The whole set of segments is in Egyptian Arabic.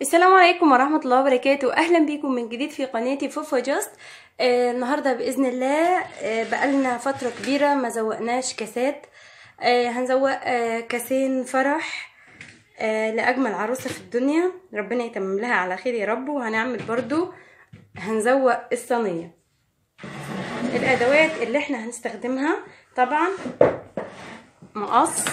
السلام عليكم ورحمة الله وبركاته أهلا بيكم من جديد في قناتي فوفا جاست آه النهاردة بإذن الله آه بقالنا فترة كبيرة ما زوقناش كاسات آه هنزوق آه كاسين فرح آه لأجمل عروسة في الدنيا ربنا يتمم لها على خير يا رب وهنعمل برضو هنزوق الصينية الأدوات اللي احنا هنستخدمها طبعا مقص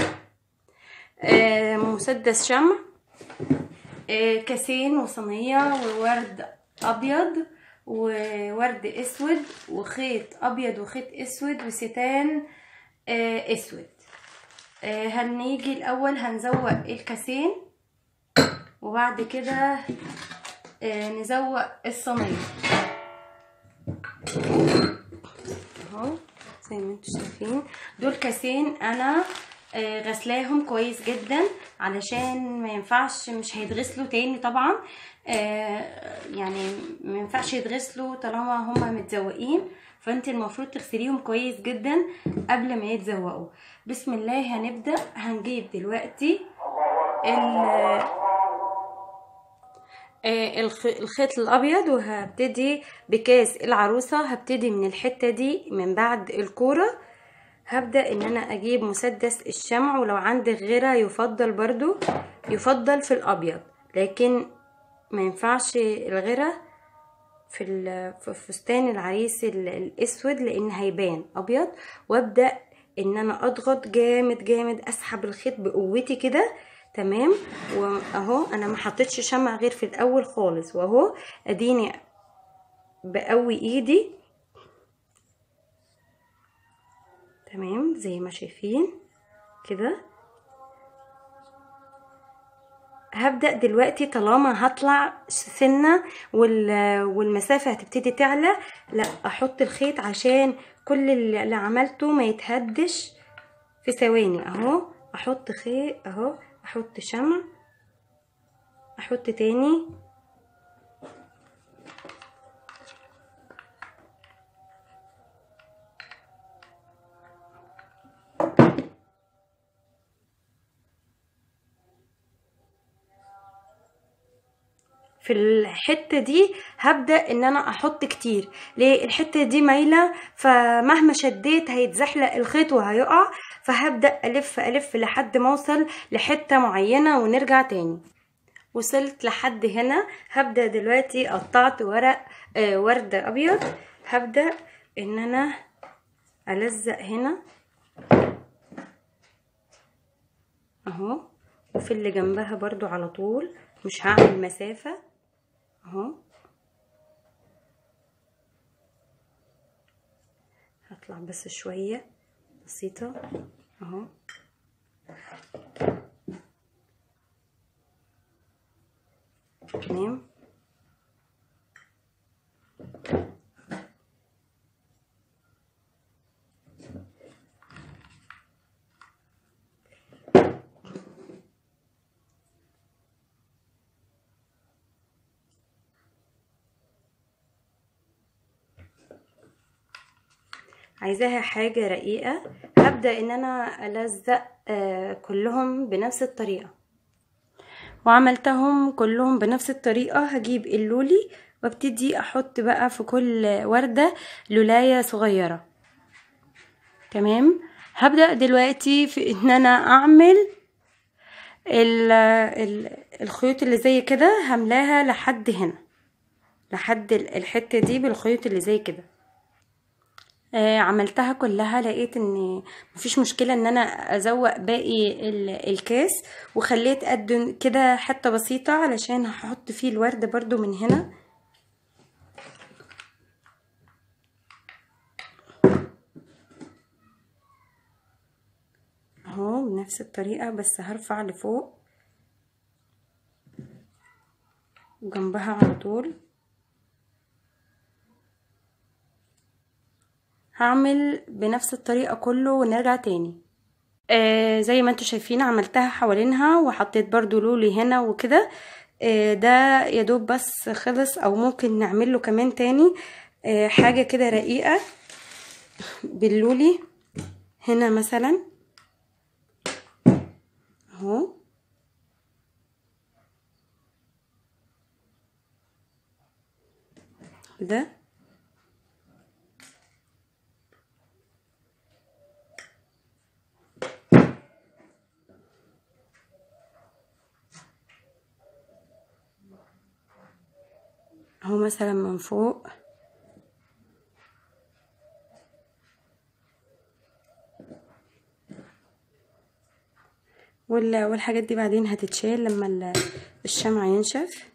آه مسدس شمع آه، كاسين وصينية وورد أبيض وورد أسود وخيط أبيض وخيط أسود وستان آه، أسود آه، هنيجي الأول هنزوق الكاسين وبعد كده نزوق الصينية اهو زي ما انتم شايفين دول كاسين انا غسلاهم كويس جدا علشان ما ينفعش مش هيتغسلوا تاني طبعا يعني ما ينفعش يتغسلوا طالما هما متزوقين فانت المفروض تغسليهم كويس جدا قبل ما يتزوقوا بسم الله هنبدا هنجيب دلوقتي الخيط الابيض وهبتدي بكاس العروسه هبتدي من الحته دي من بعد الكوره هبدأ ان انا اجيب مسدس الشمع ولو عندك غيرها يفضل برضو يفضل في الابيض لكن ما ينفعش الغيرة في في فستان العريس الاسود لان هيبان ابيض وابدأ ان انا اضغط جامد جامد اسحب الخيط بقوتي كده تمام واهو انا ما حطيتش شمع غير في الاول خالص واهو اديني بقوي ايدي تمام زي ما شايفين كده هبدأ دلوقتي طالما هطلع سنة والمسافة هتبتدي تعلى لا احط الخيط عشان كل اللي عملته ما يتهدش في ثواني اهو احط خيط اهو احط شمع احط تاني في الحتة دي هبدأ ان انا احط كتير ليه الحتة دي مايلة فمهما شديت هيتزحلق الخيط وهيقع فهبدأ الف الف لحد ما اوصل لحتة معينة ونرجع تاني وصلت لحد هنا هبدأ دلوقتي قطعت ورق آه ورد ابيض هبدأ ان انا الزق هنا اهو وفي اللي جنبها برضو على طول مش هعمل مسافة اهو هطلع بس شوية بسيطة اهو تمام عايزاها حاجة رقيقة هبدأ ان انا الزق آه كلهم بنفس الطريقة وعملتهم كلهم بنفس الطريقة هجيب اللولي وابتدي احط بقى في كل وردة لولاية صغيرة تمام هبدأ دلوقتي في ان انا اعمل ال ال الخيوط اللي زي كده هملاها لحد هنا لحد الحتة دي بالخيوط اللي زي كده آه عملتها كلها لقيت ان مفيش مشكلة ان انا ازوق باقي الكاس وخليت قد كده حتة بسيطة علشان هحط فيه الورد برضو من هنا اهو بنفس الطريقة بس هرفع لفوق جنبها على طول هعمل بنفس الطريقة كله ونرجع تاني آه زي ما انتوا شايفين عملتها حوالينها وحطيت برضو لولي هنا وكده آه ده يدوب بس خلص او ممكن نعمله كمان تاني آه حاجة كده رقيقة باللولي هنا مثلا اهو ده اهو مثلا من فوق والحاجات دي بعدين هتتشال لما الشمع ينشف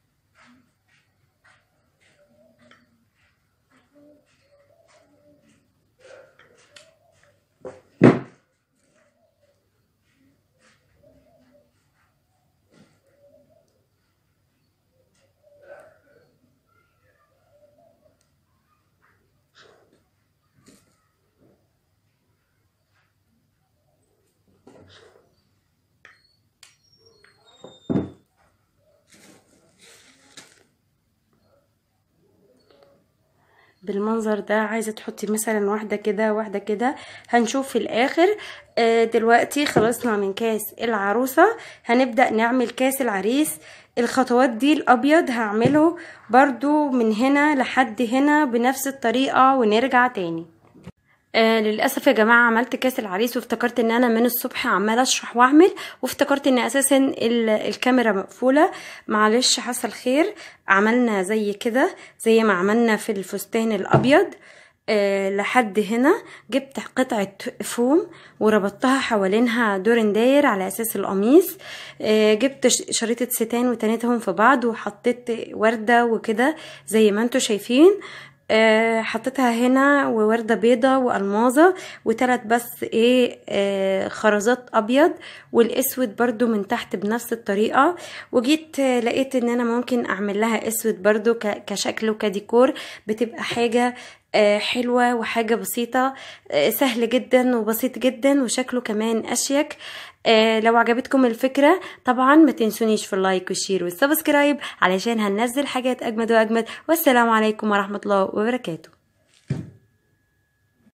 بالمنظر ده عايزه تحطي مثلا واحده كده واحده كده هنشوف في الاخر آه دلوقتي خلصنا من كاس العروسه هنبدا نعمل كاس العريس الخطوات دي الابيض هعمله برضو من هنا لحد هنا بنفس الطريقه ونرجع تاني آه للاسف يا جماعه عملت كاس العريس وافتكرت ان انا من الصبح عماله اشرح واعمل وافتكرت ان اساسا الكاميرا مقفوله معلش حصل خير عملنا زي كده زي ما عملنا في الفستان الابيض أه لحد هنا جبت قطعة فوم وربطتها حوالينها دور داير على اساس القميص أه جبت شريطة ستان وتنيتهم في بعض وحطيت وردة وكده زي ما انتوا شايفين آه حطيتها هنا ووردة بيضة والمازة وتلات بس ايه آه خرزات ابيض والاسود برضو من تحت بنفس الطريقة وجيت آه لقيت ان انا ممكن اعمل لها اسود برضو كشكل وكديكور بتبقى حاجة آه حلوة وحاجة بسيطة آه سهل جدا وبسيط جدا وشكله كمان اشيك آه لو عجبتكم الفكرة طبعا ما تنسونيش في اللايك والشير والسبسكرايب علشان هننزل حاجات اجمد واجمد والسلام عليكم ورحمة الله وبركاته